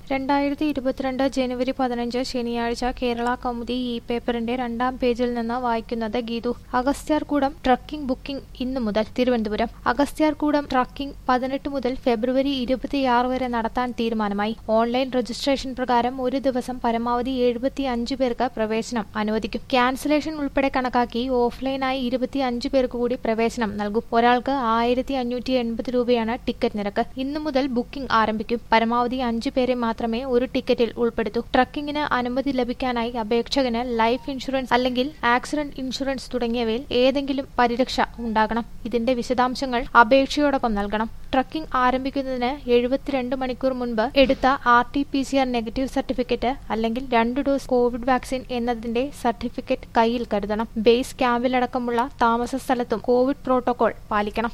രണ്ടായിരത്തി ഇരുപത്തിരണ്ട് ജനുവരി പതിനഞ്ച് ശനിയാഴ്ച കേരള കൗമുദി ഇ പേപ്പറിന്റെ രണ്ടാം പേജിൽ നിന്ന് വായിക്കുന്നത് ഗീതു അഗസ്ത്യാർകൂടം ട്രക്കിംഗ് ബുക്കിംഗ് ഇന്നു മുതൽ തിരുവനന്തപുരം അഗസ്ത്യാർകൂടം ട്രക്കിംഗ് പതിനെട്ട് മുതൽ ഫെബ്രുവരി ഇരുപത്തിയാറ് വരെ നടത്താൻ തീരുമാനമായി ഓൺലൈൻ രജിസ്ട്രേഷൻ പ്രകാരം ഒരു ദിവസം പരമാവധി എഴുപത്തി അഞ്ച് പേർക്ക് പ്രവേശനം അനുവദിക്കും ക്യാൻസലേഷൻ ഉൾപ്പെടെ കണക്കാക്കി ഓഫ്ലൈനായി ഇരുപത്തി അഞ്ച് പേർക്ക് കൂടി പ്രവേശനം നൽകും ഒരാൾക്ക് ആയിരത്തി അഞ്ഞൂറ്റി എൺപത് രൂപയാണ് ടിക്കറ്റ് നിരക്ക് ഇന്നു മുതൽ ബുക്കിംഗ് ആരംഭിക്കും പരമാവധി അഞ്ച് പേരെ മാത്രമേ ഒരു ടിക്കറ്റിൽ ഉൾപ്പെടുത്തൂ ട്രക്കിങ്ങിന് അനുമതി ലഭിക്കാനായി അപേക്ഷകന് ലൈഫ് ഇൻഷുറൻസ് അല്ലെങ്കിൽ ആക്സിഡന്റ് ഇൻഷുറൻസ് തുടങ്ങിയവയിൽ ഏതെങ്കിലും പരിരക്ഷ ഉണ്ടാകണം ഇതിന്റെ വിശദാംശങ്ങൾ അപേക്ഷയോടൊപ്പം നൽകണം ട്രക്കിംഗ് ആരംഭിക്കുന്നതിന് എഴുപത്തിരണ്ട് മണിക്കൂർ മുൻപ് എടുത്ത R T P C R negative certificate അല്ലെങ്കിൽ രണ്ട് ഡോസ് കോവിഡ് വാക്സിൻ എന്നതിന്റെ സർട്ടിഫിക്കറ്റ് കയ്യിൽ കരുതണം ബേസ് ക്യാമ്പിലടക്കമുള്ള താമസ സ്ഥലത്തും കോവിഡ് പ്രോട്ടോകോൾ പാലിക്കണം